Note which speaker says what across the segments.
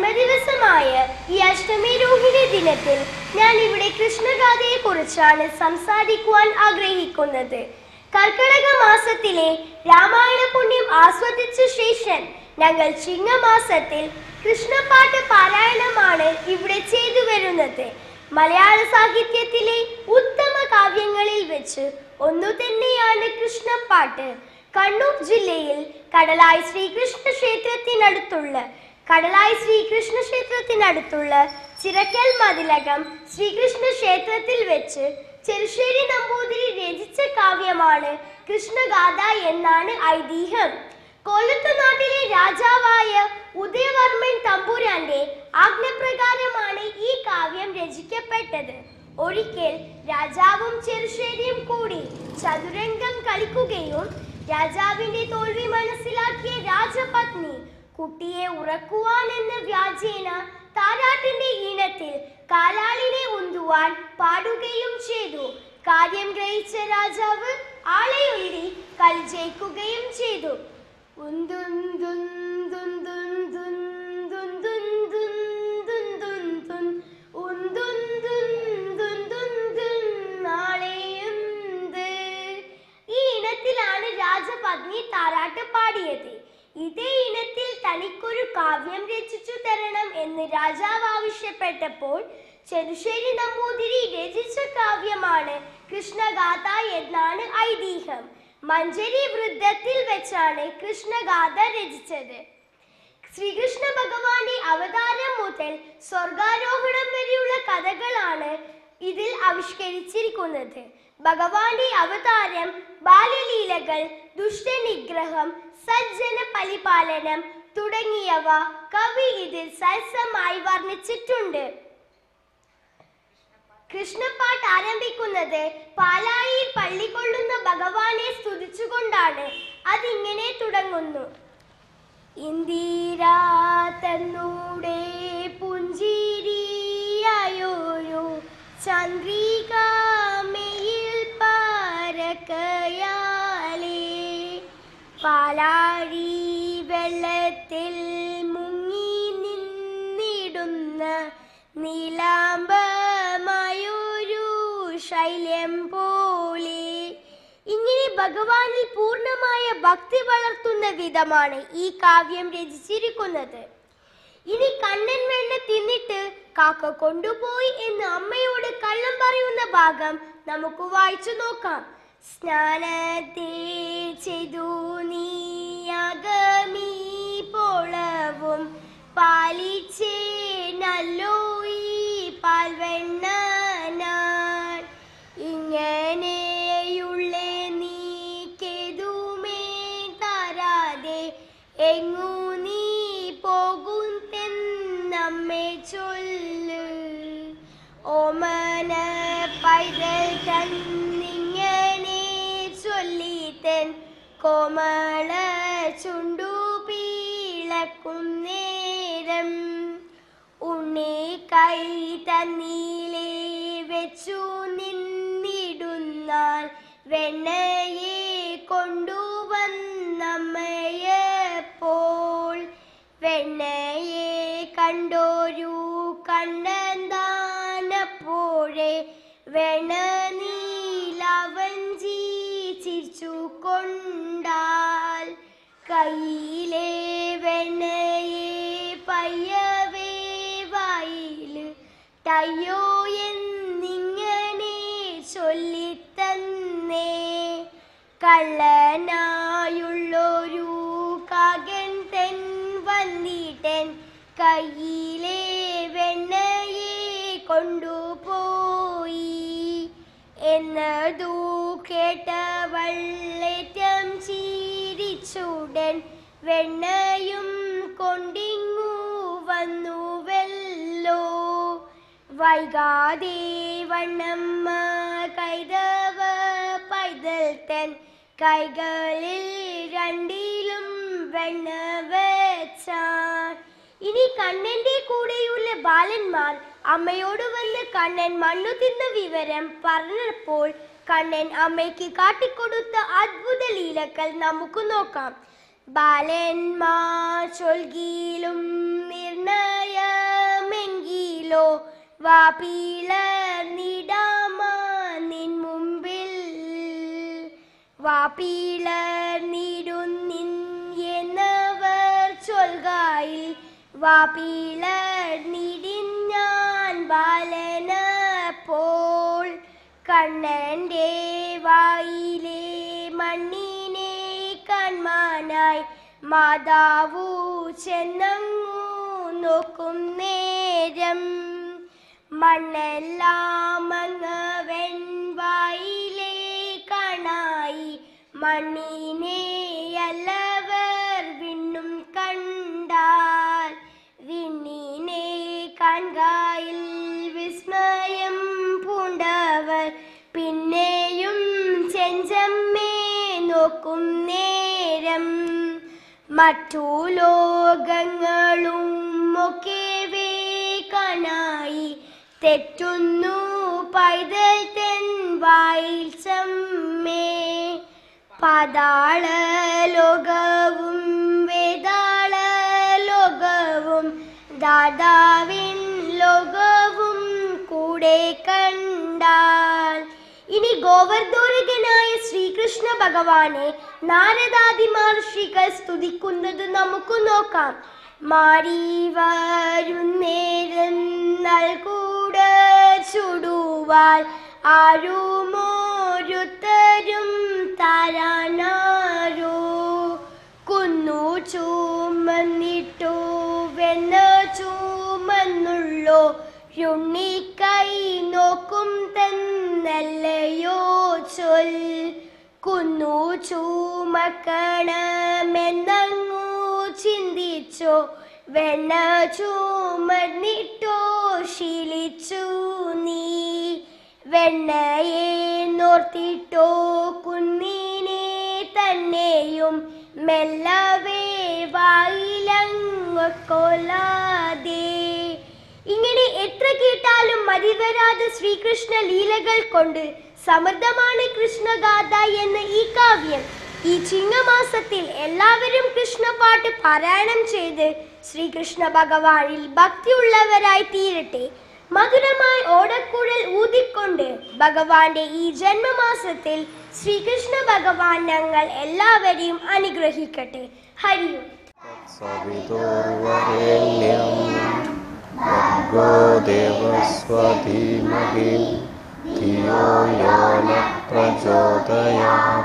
Speaker 1: ജന്മദിവസമായ ഈ അഷ്ടമി രോഹിണി ദിനത്തിൽ ഞാൻ ഇവിടെ കൃഷ്ണഗാഥയെ കുറിച്ചാണ് സംസാരിക്കുവാൻ ആഗ്രഹിക്കുന്നത് കർക്കിടക മാസത്തിലെ രാമായണ പുണ്യം ആസ്വദിച്ച ശേഷം ഞങ്ങൾ ചിങ്ങമാസത്തിൽ കൃഷ്ണപാട്ട് പാരായണമാണ് ഇവിടെ ചെയ്തു വരുന്നത് മലയാള സാഹിത്യത്തിലെ ഉത്തമ കാവ്യങ്ങളിൽ വെച്ച് ഒന്നു തന്നെയാണ് കൃഷ്ണപ്പാട്ട് കണ്ണൂർ ജില്ലയിൽ കടലായി ശ്രീകൃഷ്ണ ക്ഷേത്രത്തിനടുത്തുള്ള കടലായി ശ്രീകൃഷ്ണ ക്ഷേത്രത്തിനടുത്തുള്ള ചിറക്കൽ മതിലകം ശ്രീകൃഷ്ണ ക്ഷേത്രത്തിൽ വെച്ച് ചെറുശ്ശേരി നമ്പൂതിരി രചിച്ച കാവ്യമാണ് കൃഷ്ണഗാഥ എന്നാണ് ഐതിഹ്യം കൊല്ലത്ത് നാട്ടിലെ രാജാവായ ഉദയവർമ്മൻ തമ്പുരാന്റെ ആജ്ഞപ്രകാരമാണ് ഈ കാവ്യം രചിക്കപ്പെട്ടത് ഒരിക്കൽ രാജാവും ചെറുശ്ശേരിയും കൂടി ചതുരംഗം കളിക്കുകയും രാജാവിന്റെ തോൽവി മനസ്സിലാക്കിയ രാജപത്നി കുട്ടിയെ ഉറക്കുവാൻ എന്ന വ്യാജേന താരാട്ടിന്റെ ഈണത്തിൽ കാലാളിനെ ഉന്തുവാൻ പാടുകയും ചെയ്തു കാര്യം ഗ്രഹിച്ച രാജാവ് ആളെ ഉന്തി കളി ജയിക്കുകയും ചെയ്തു ഈ ഇനത്തിലാണ് രാജപത്നി താരാട്ട് പാടിയത് ഇതേ ഇനത്തിൽ തനിക്കൊരു കാവ്യം രചിച്ചു തരണം എന്ന് രാജാവ് ആവശ്യപ്പെട്ടപ്പോൾ ചെറുശ്ശേരി നമ്പൂതിരി രചിച്ച കാവ്യമാണ് കൃഷ്ണഗാഥ എന്നാണ് ഐതിഹ്യം മഞ്ചരി വൃദ്ധത്തിൽ വെച്ചാണ് കൃഷ്ണഗാഥ രചിച്ചത് ശ്രീകൃഷ്ണ ഭഗവാന്റെ അവതാരം മുതൽ സ്വർഗാരോഹണം വരെയുള്ള കഥകളാണ് ഇതിൽ ആവിഷ്കരിച്ചിരിക്കുന്നത് ഭഗവാന്റെ അവതാരം ബാലലീലകൾ ദുഷ്ടനിഗ്രഹം സജ്ജന പരിപാലനം തുടങ്ങിയവ കവി ഇതിൽ സരസമായി വർണ്ണിച്ചിട്ടുണ്ട് കൃഷ്ണപ്പാട്ട് ആരംഭിക്കുന്നത് പാലായിൽ പള്ളികൊള്ളുന്ന ഭഗവാനെ സ്തുതിച്ചുകൊണ്ടാണ് അതിങ്ങനെ തുടങ്ങുന്നു ഇന്ദിരാ തന്നൂടെ പുഞ്ചിരിയായോരു ചന്ദ്രികാമയിൽ പാരക്കയാലേ പാലാഴി വെള്ളത്തിൽ മുങ്ങി നിന്നിടുന്ന നീലാംബമായൊരു ശൈലം പോലെ ഇങ്ങനെ ഭഗവാനിൽ പൂർണ്ണമായ ഭക്തി വളർത്തുന്ന വിധമാണ് ഈ കാവ്യം രചിച്ചിരിക്കുന്നത് ഇനി കണ്ണൻ വെണ്ണ തിന്നിട്ട് കാക്ക കൊണ്ടുപോയി എന്ന് അമ്മയോട് കള്ളം പറയുന്ന ഭാഗം നമുക്ക് വായിച്ചു നോക്കാം സ്നാനത്തെ ചെയ്തു നീയാകമീ പോളവും പാലിച്ചേ നല്ലോ ഈ പാൽവെണ്ണ ഞാൻ ഇങ്ങനെയുള്ള നീക്കെതുമേ തരാതെ എങ്ങു നീ പോകും നമ്മെ ചൊല്ല് ഓമന പൈതൽ തന്നിങ്ങനെ ചൊല്ലിത്തൻ കോമള ചുണ്ടു പീളക്കും നേരം ഉണ്ണി കൈ തന്നീലേ വെച്ചു നിന്നിടുന്നാൽ വെണ്ണയെ കൊണ്ടുവന്നമ്മയപ്പോൾ വെണ്ണയെ കണ്ടോരു കണ്ണന്താനപ്പോഴേ വെണ്ണ നീലവഞ്ചി ചിരിച്ചു കൊണ്ടാൽ കയ്യിലെ വെണ്ണയെ പയ്യവേ വായില് ടയ്യോ എന്നിങ്ങനെ ചൊല്ലിത്തന്നേ കള്ളനായുള്ളൊരു കകൻ തെൻ വന്നിട്ടൻ കയ്യിലെ വെണ്ണയെ കൊണ്ടുപോയി എന്നതു കേട്ടവള്ളേറ്റം ചീരിച്ചുടൻ വെണ്ണയും കൊണ്ടിങ്ങു വന്നുവല്ലോ വൈകാതെ വണ്ണമ്മ കൈതവ പൈതൽ തൻ കൈകളിൽ രണ്ടിലും വെണ്ണ വെച്ചാൻ ഇനി കണ്ണന്റെ കൂടെയുള്ള ബാലന്മാർ അമ്മയോട് വന്ന് കണ്ണൻ മണ്ണു തിന്ന വിവരം പറഞ്ഞപ്പോൾ കണ്ണൻ അമ്മയ്ക്ക് കാട്ടിക്കൊടുത്ത അത്ഭുത ലീലകൾ നമുക്ക് നോക്കാം ബാലന്മാർ ചൊൽകിലും നിർണയമെങ്കിലോ വാപ്പിളർന്നിടാമാ നിൻ മുമ്പിൽ വാപ്പിളർന്നിടുന്നിൻ എന്നവർ ചൊൽകായിൽ വാപ്പിളർന്നിടിഞ്ഞാൻ ബാലന പോൾ കണ്ണന്റെ വായിലെ മണ്ണിനെ കൺമാനായി മാതാവു ചെന്നങ്ങു നോക്കും നേരം മണ്ണെല്ലാം അങ്ങവൻ വായിലെ കാണായി മണ്ണിനെ അല്ലവർ വിണ്ണും കണ്ടാൽ വിണ്ണിനെ കാൺകായിൽ വിസ്മയം പൂണ്ടവർ പിന്നെയും ചെഞ്ചമ്മേ നോക്കും നേരം മറ്റു ലോകങ്ങളും ഒക്കെ കാണായി തെറ്റുന്നു പൈതൽ തെൻ വായിൽ ചമ്മേ പാതാള ലോകവും വേതാള ലോകവും ദാതാവിൻ ലോകവും കൂടെ കണ്ടാൽ ഇനി ഗോവർദ്ധോരകനായ ശ്രീകൃഷ്ണ ഭഗവാനെ നാരദാദി മഹർഷികൾ സ്തുതിക്കുന്നത് നമുക്ക് നോക്കാം മാറി വരുന്നേരം നൽകൂട ചുടുവാൽ ആരുമോരുത്തരും താരാനാരോ കുന്നു ചൂമന്നിട്ടു വെണ്ണ ചൂമന്നുള്ളോ രുണ്ണിക്കൈ നോക്കും തന്നല്ലയോ ചൊൽ കുന്നു ചൂമക്കണമെന്നങ്ങു ചിന്തിച്ചോ വെണ്ണ ചൂമന്നിട്ടോ ശീലിച്ചു നീ വെണ്ണയെ നോർത്തിട്ടോ കുന്നിനെ തന്നെയും മെല്ലവേ വായിലങ്ങൊക്കൊല്ലാതെ ഇങ്ങനെ എത്ര കേട്ടാലും മതിവരാതെ ശ്രീകൃഷ്ണ ലീലകൾ കൊണ്ട് സമൃദ്ധമാണ് കൃഷ്ണഗാഥ എന്ന ഈ കാവ്യം ഈ ചിങ്ങമാസത്തിൽ എല്ലാവരും കൃഷ്ണപാട്ട് പാരായണം ചെയ്ത് ശ്രീകൃഷ്ണ ഭഗവാനിൽ ഭക്തിയുള്ളവരായി തീരട്ടെ മധുരമായി ഓടക്കുഴൽ ഊതിക്കൊണ്ട് ഭഗവാന്റെ ഈ ജന്മമാസത്തിൽ ശ്രീകൃഷ്ണ ഭഗവാൻ ഞങ്ങൾ എല്ലാവരെയും അനുഗ്രഹിക്കട്ടെ ഹരിയും
Speaker 2: सवितुर्वरेण्यं भर्गो देवस्वधीमहि धियो यो न प्रचोदयात्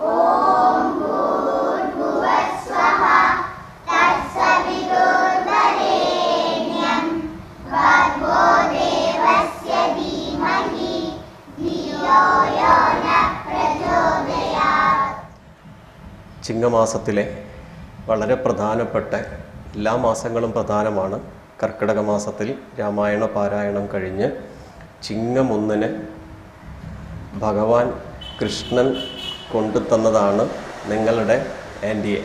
Speaker 2: ചിങ്ങമാസത്തിലെ വളരെ പ്രധാനപ്പെട്ട എല്ലാ മാസങ്ങളും പ്രധാനമാണ് കർക്കിടക മാസത്തിൽ രാമായണ പാരായണം കഴിഞ്ഞ് ചിങ്ങം ഒന്നിന് ഭഗവാൻ കൃഷ്ണൻ കൊണ്ടുതന്നതാണ് നിങ്ങളുടെ ആൻറ്റിയെ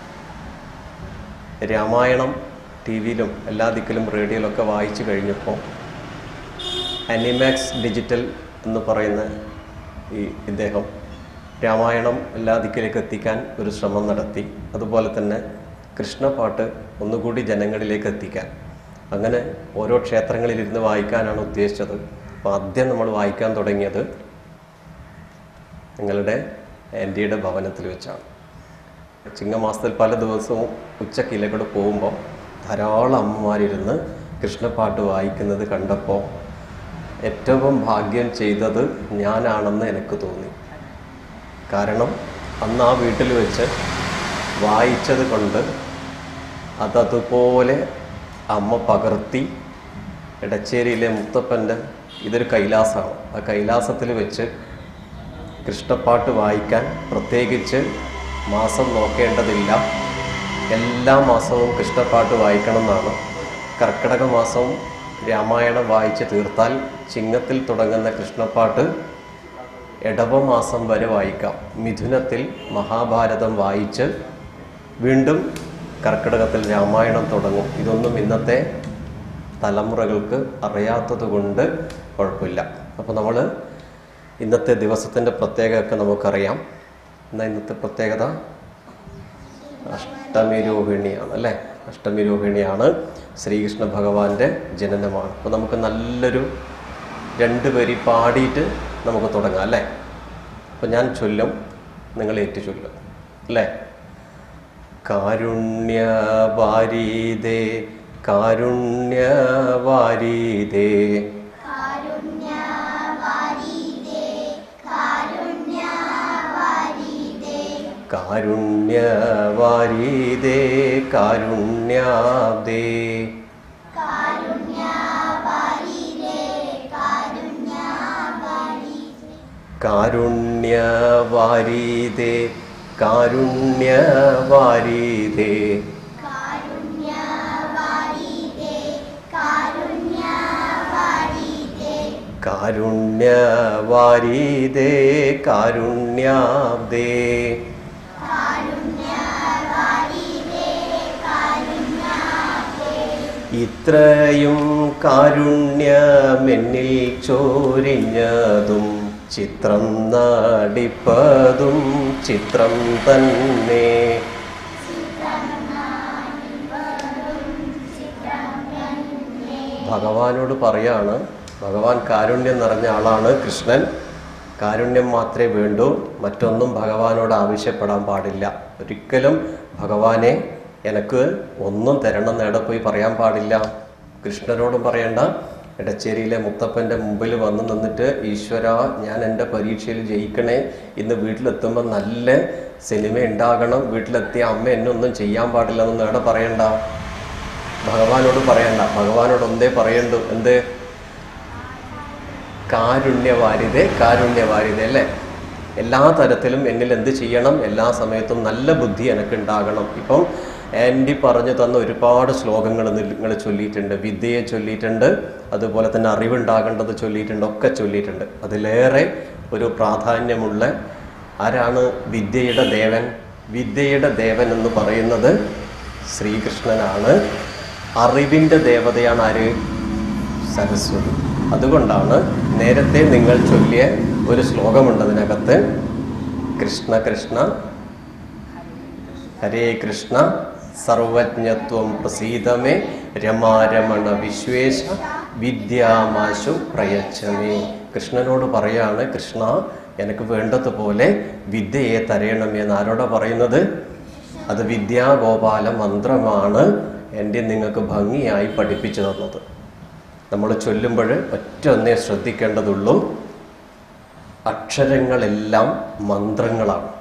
Speaker 2: രാമായണം ടി വിയിലും എല്ലാ ദിക്കിലും റേഡിയോയിലൊക്കെ വായിച്ചു കഴിഞ്ഞപ്പോൾ അനിമാക്സ് ഡിജിറ്റൽ എന്ന് പറയുന്ന ഈ ഇദ്ദേഹം രാമായണം എല്ലാ ദിക്കിലേക്ക് എത്തിക്കാൻ ഒരു ശ്രമം നടത്തി അതുപോലെ തന്നെ കൃഷ്ണപാട്ട് ഒന്നുകൂടി ജനങ്ങളിലേക്ക് എത്തിക്കാൻ അങ്ങനെ ഓരോ ക്ഷേത്രങ്ങളിലിരുന്ന് വായിക്കാനാണ് ഉദ്ദേശിച്ചത് അപ്പോൾ ആദ്യം നമ്മൾ വായിക്കാൻ തുടങ്ങിയത് നിങ്ങളുടെ ആൻറ്റിയുടെ ഭവനത്തിൽ വെച്ചാണ് ചിങ്ങമാസത്തിൽ പല ദിവസവും ഉച്ചക്ക് ഇലകൂടെ പോകുമ്പോൾ ധാരാളം അമ്മമാരിരുന്ന് കൃഷ്ണപ്പാട്ട് വായിക്കുന്നത് കണ്ടപ്പോൾ ഏറ്റവും ഭാഗ്യം ചെയ്തത് ഞാനാണെന്ന് എനിക്ക് തോന്നി കാരണം അന്ന് ആ വീട്ടിൽ വെച്ച് വായിച്ചത് കൊണ്ട് അതതുപോലെ അമ്മ പകർത്തി എടച്ചേരിയിലെ മുത്തപ്പൻ്റെ ഇതൊരു കൈലാസമാണ് ആ കൈലാസത്തിൽ വെച്ച് കൃഷ്ണപ്പാട്ട് വായിക്കാൻ പ്രത്യേകിച്ച് മാസം നോക്കേണ്ടതില്ല എല്ലാ മാസവും കൃഷ്ണപ്പാട്ട് വായിക്കണം എന്നാണ് കർക്കിടക മാസവും രാമായണം വായിച്ച് തീർത്താൽ ചിങ്ങത്തിൽ തുടങ്ങുന്ന കൃഷ്ണപ്പാട്ട് ഇടവ മാസം വരെ വായിക്കാം മിഥുനത്തിൽ മഹാഭാരതം വായിച്ച് വീണ്ടും കർക്കിടകത്തിൽ രാമായണം തുടങ്ങും ഇതൊന്നും ഇന്നത്തെ തലമുറകൾക്ക് അറിയാത്തത് കൊണ്ട് കുഴപ്പമില്ല അപ്പോൾ നമ്മൾ ഇന്നത്തെ ദിവസത്തിൻ്റെ പ്രത്യേകതയൊക്കെ നമുക്കറിയാം എന്നാൽ ഇന്നത്തെ പ്രത്യേകത അഷ്ട അഷ്ടമി രോഹിണിയാണ് അല്ലേ അഷ്ടമി രോഹിണിയാണ് ശ്രീകൃഷ്ണ ഭഗവാന്റെ ജനനമാണ് അപ്പോൾ നമുക്ക് നല്ലൊരു രണ്ട് വരി പാടിയിട്ട് നമുക്ക് തുടങ്ങാം അല്ലേ അപ്പോൾ ഞാൻ ചൊല്ലും നിങ്ങൾ ഏറ്റു ചൊല്ലും അല്ലേ കാരുണ്യവാരീതേ കാരുണ്യവാരീതേ കാരുണ്യവാരീതേ കാരുണ്യാബ്ദേ കാരുണ്യവാരീതേ കാരുണ്യവാരീതേ കാരുണ്യവാരീതേ കാരുണ്യാബ്ദേ ഇത്രയും കാരുണ്യമെന്നിൽ ചോരിഞ്ഞതും ചിത്രം നടിപ്പതും ചിത്രം തന്നെ ഭഗവാനോട് പറയാണ് ഭഗവാൻ കാരുണ്യം നിറഞ്ഞ ആളാണ് കൃഷ്ണൻ കാരുണ്യം മാത്രമേ വേണ്ടൂ മറ്റൊന്നും ഭഗവാനോട് ആവശ്യപ്പെടാൻ പാടില്ല ഒരിക്കലും ഭഗവാനെ എനിക്ക് ഒന്നും തരണം നേടെ പോയി പറയാൻ പാടില്ല കൃഷ്ണനോടും പറയണ്ട എടച്ചേരിയിലെ മുത്തപ്പൻ്റെ മുമ്പിൽ വന്ന് നിന്നിട്ട് ഈശ്വര ഞാൻ എൻ്റെ പരീക്ഷയിൽ ജയിക്കണേ ഇന്ന് വീട്ടിലെത്തുമ്പോൾ നല്ല സിനിമ ഉണ്ടാകണം വീട്ടിലെത്തിയ അമ്മ എന്നെ ഒന്നും ചെയ്യാൻ പാടില്ല എന്ന് നേടെ പറയണ്ട ഭഗവാനോട് പറയണ്ട ഭഗവാനോട് ഒന്നേ പറയണ്ടു എന്ത് കാരുണ്യവാരിതേ കാരുണ്യവാരിതേ അല്ലേ എല്ലാ തരത്തിലും എന്നിൽ എന്ത് ചെയ്യണം എല്ലാ സമയത്തും നല്ല ബുദ്ധി എനിക്ക് ഉണ്ടാകണം ഇപ്പം ആൻറ്റി പറഞ്ഞു തന്ന ഒരുപാട് ശ്ലോകങ്ങൾ നിങ്ങൾ ചൊല്ലിയിട്ടുണ്ട് വിദ്യയെ ചൊല്ലിയിട്ടുണ്ട് അതുപോലെ തന്നെ അറിവുണ്ടാകേണ്ടത് ചൊല്ലിയിട്ടുണ്ട് ഒക്കെ ചൊല്ലിയിട്ടുണ്ട് അതിലേറെ ഒരു പ്രാധാന്യമുള്ള ആരാണ് വിദ്യയുടെ ദേവൻ വിദ്യയുടെ ദേവൻ എന്ന് പറയുന്നത് ശ്രീകൃഷ്ണനാണ് അറിവിൻ്റെ ദേവതയാണ് ആര് സരസ്വതി അതുകൊണ്ടാണ് നേരത്തെ നിങ്ങൾ ചൊല്ലിയ ഒരു ശ്ലോകമുണ്ട് അതിനകത്ത് കൃഷ്ണ കൃഷ്ണ ഹരേ കൃഷ്ണ സർവജ്ഞത്വം പ്രസീതമേ രമാരമണ വിശ്വേശ വിദ്യാമാശു പ്രയച്ഛമേ കൃഷ്ണനോട് പറയാണ് കൃഷ്ണ എനിക്ക് വേണ്ടതുപോലെ വിദ്യയെ തരയണമേ എന്ന് ആരോടാ പറയുന്നത് അത് വിദ്യാഗോപാല മന്ത്രമാണ് എൻ്റെ നിങ്ങൾക്ക് ഭംഗിയായി പഠിപ്പിച്ചു തന്നത് നമ്മൾ ചൊല്ലുമ്പോൾ ഒറ്റ ഒന്നേ ശ്രദ്ധിക്കേണ്ടതുള്ളൂ അക്ഷരങ്ങളെല്ലാം മന്ത്രങ്ങളാണ്